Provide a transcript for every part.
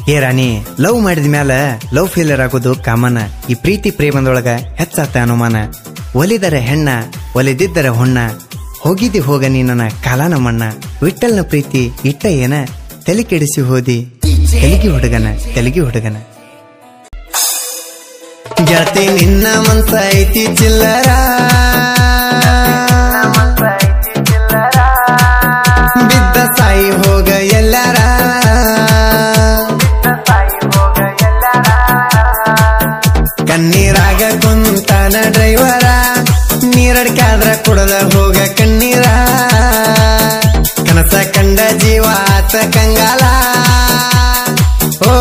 ಏ ರಾಣಿ ಲವ್ ಮಾಡಿದ ಮ್ಯಾಲ ಲವ್ ಫೇಲಿಯರ್ ಆಗೋದು ಕಾಮನ ಈ ಪ್ರೀತಿ ಪ್ರೇಮದೊಳಗ ಹೆಚ್ಚಾತ ಅನುಮಾನ ಒಲಿದರೆ ಹೆಣ್ಣ ಒಲಿದಿದ್ದರ ಹೊಣ್ಣ ಹೋಗಿದ್ದಿ ಹೋಗ ನೀನನ ಕಾಲಾನ ಮಣ್ಣ ವಿಠಲ್ನ ಪ್ರೀತಿ ಇಟ್ಟ ಏನ ತಲೆ ಕೆಡಿಸಿ ಹೋದಿ ತೆಲಿಗಿ ಹುಡುಗನ ತೆಲಿಗಿ ಹುಡುಗನ ಗೆಳತಿ ನಿನ್ನ ಮನ್ಸ ಐತಿ ಚಿಲ್ಲರ ಬಿದ್ದ ಸಾಯಿ ಹೋಗ ಎಲ್ಲಾರ ಕಣ್ಣೀರಾಗ ಕುಂತಾನ ಡ್ರೈವರ ನೀರಡ್ಕಾದ್ರ ಕುಡದ ಹೋಗ ಕಣ್ಣೀರ ಕನಸ ಕಂಡ ಜೀವ ಆತ ಕಂಗಾಲ ಓ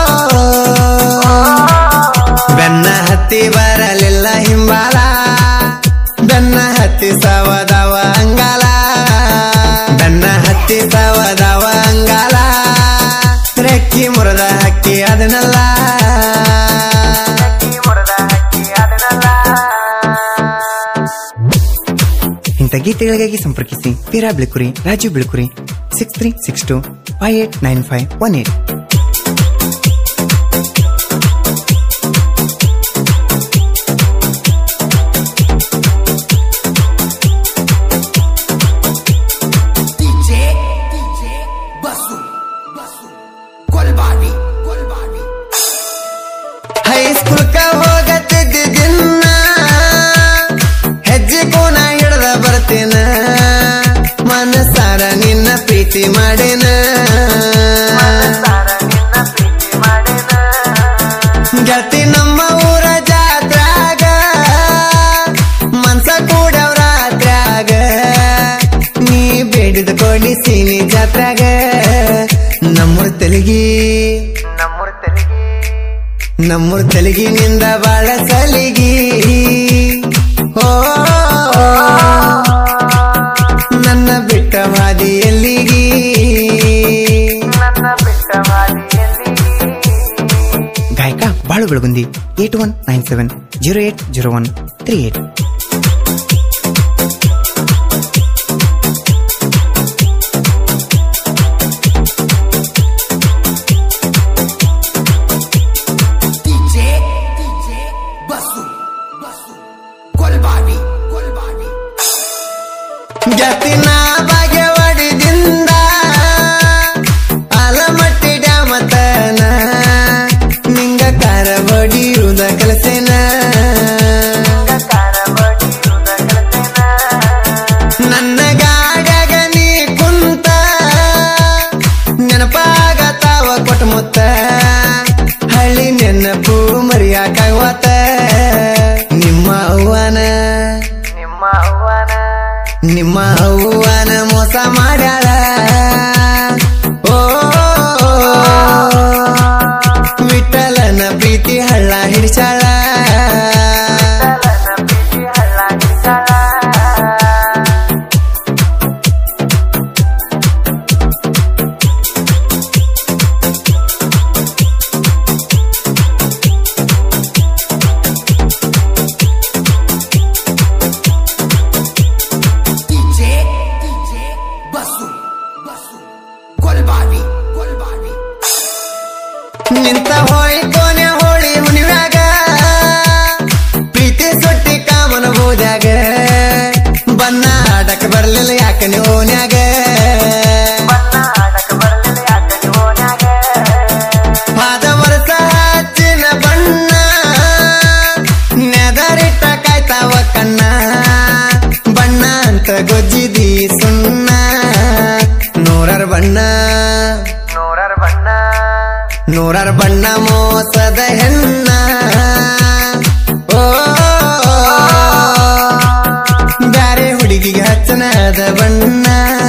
ಬೆನ್ನ ಹತ್ತಿ ಬರಲಿಲ್ಲ ಹಿಂಬಾಲ ಬೆನ್ನ ಹತ್ತಿ ಸವದವ ಅಂಗಾಲ ಬೆನ್ನ ಹತ್ತಿ ಸವದವ ಅಂಗಾಲ ರೆಕ್ಕಿ ಮುರದ ಹಕ್ಕಿ ಅದನ್ನೆಲ್ಲ ಇಂಥ ಗೀತೆಗಳಿಗಾಗಿ ಸಂಪರ್ಕಿಸಿ Peera Bilukuri Raju Bilukuri six three six two five eight nine five one eight DJ, DJ, Basu, Basu, Kolbani, Kolbani. ಹೈಸ್ಕೂಲ್ಕ ಹೋಗತ್ತಿದ್ದ ದಿನ ಹೆಜ್ಜೆ ಕೋನ ಹಿಡ್ದ ಬರ್ತೀನ ಮನಸಾರ ನಿನ್ನ ಪ್ರೀತಿ ಮಾಡೇನ ಗೆಳತಿ ನಮ್ಮ ಊರ ಜಾತ್ರಾಗ ಮನ್ಸ ಕೂಡವ್ರ ರಾತ್ರಾಗ ನೀ ಬೇಡಿದ ಕೊಡಿಸೀನಿ ಜಾತ್ರಾಗ ನಮ್ಮೂರ್ ತೆಲಗಿ ನಮ್ಮೂರ್ ತೆಲಗಿನಿಂದ ಬಾಳ ಸಲಿಗಿ ಓ ನನ್ನ ಬಿಟ್ಟ ಹಾದಿ ಎಲ್ಲಿಗಿ ಗಾಯಕ Balu Belagundi eight one nine seven zero eight zero one three eight DJ, DJ, Basu, Basu, Kolbani, Kolbani. ಗೆತ್ತಿನ ಬಾಗೇವಾಡಿದಿಂದ ಆಲಮಟ್ಟಿ ಡ್ಯಾಮ ತನ ನಿಂಗ ಕಾರ ಬಡಿಯುವುದ ಕಲಸೇನ ನನ್ನ ಗಾಡ್ಯಾಗ ನೀ ಕುಂತ ನೆನಪಾಗತಾವ ಕೊಟ್ಟ ಮುತ್ತ ಹಳ್ಳಿ ನೆನಪು ಮರಿಯಾಕಾಗವತ್ತ ನಿಮ್ಮ ಅವ್ವನ ನಿಮ್ಮ ಅವ್ವನ ಮೋಸ ಮಾಡ್ಯಾಳ ಓ ವಿಠಲನ ಪ್ರೀತಿ ಹಳ್ಳ ಹಿಡಿಸಾಳ DJ, DJ, Basu, Basu, Kolbani, Kolbani. ನಿಂತ ಹೋಯ್ಕೋನೆ ಹೋಳಿ ಮುನಿವ್ಯಾಗ ಪ್ರೀತಿ ಸೊಟ್ಟಿ ಕಾಮನ ಬೋದ್ಯಾಗ ಬನ್ನ ಆಡಕ್ ಬರ್ಲಿಲ್ಲ ಯಾಕ ನೀವು ಓನ್ಯಾಗ ಪಾದ ವರ್ಷ ಹಚ್ಚಿನ ಬಣ್ಣ ನೆದರಿಟ್ಟ ಕಾಯ್ತಾವ ಕಣ್ಣ ಬಣ್ಣ ಅಂತ ಗೊಜ್ಜಿದಿ ಸುಣ್ಣ ನೂರರ ಬಣ್ಣ ನೂರಾರ ಬಣ್ಣ ಮೋಸದ ಹೆಣ್ಣ ಓ ಬ್ಯಾರೆ ಹುಡುಗಿಗೆ ಹಚ್ಚನದ ಬಣ್ಣ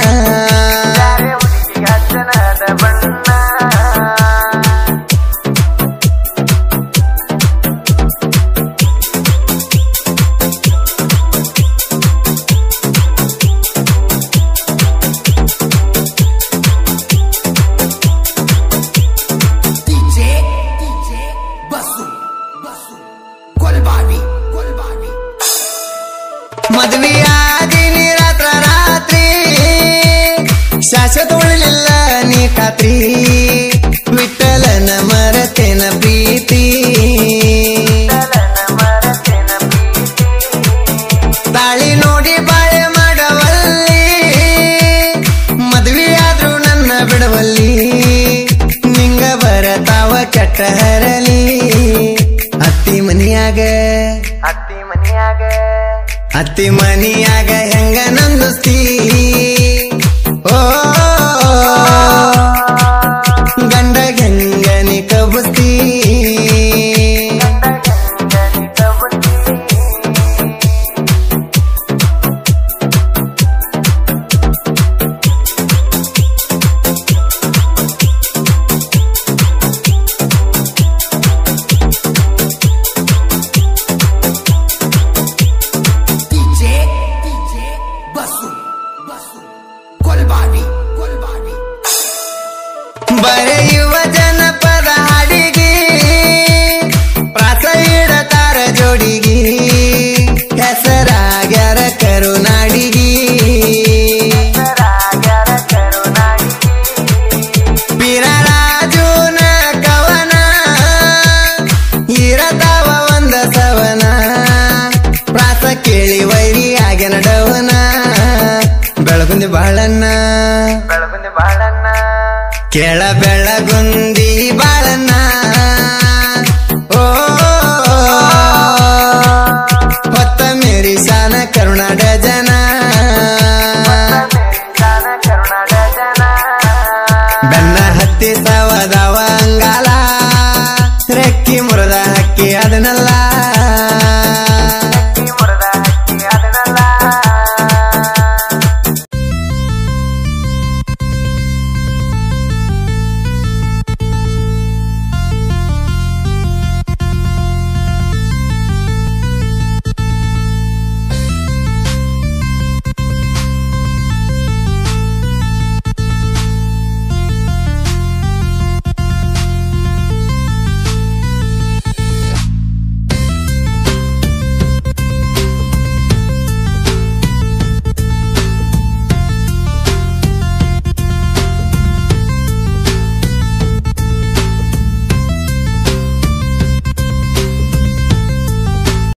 DJ, DJ, Basu, Basu, Kolbani, Kolbani. ಮದ್ವೆಯಾದಿನಿ ರಾತ್ರ ರಾತ್ರಿ ಶಾಶ್ವತ ಉಳಿಲಿಲ್ಲ ನೀ ಖಾತ್ರಿ ವಿಠಲನ ಹತ್ತಿ ಮನಿಯಾಗ ಹೆಂಗ ನಂದಿಸ್ತಿ ಓ ಗಂಡ ಹೆಂಗನಿ ಕಬಸ್ತಿ DJ, DJ, Basu, Basu, Kolbani, Kolbani. ಬರೆಯುವ ಜನಪದ ಹಾಡಿಗೆ ಪ್ರಾಸ ಇಡತಾರ ಜೋಡಿಗಿ ಹೆಸರಾಗ್ಯಾರ ಕರುನಾಡಿಗಿ ಪಿರರಾಜುನ ಕವನ ಇರತಾವ ಒಂದ ಸವನ ಪ್ರಾಸ ಕೇಳಿ ವೈರಿ ಆಗ್ಯಾನ ಡವನ ಬೆಳಗುಂದಿ ಬಾಳಣ್ಣ ಬೆಳಗುಂದಿ ಬಾಳಣ್ಣ ಕೆಳ ಬೆಳಗುಂದಿ ಬಾಳ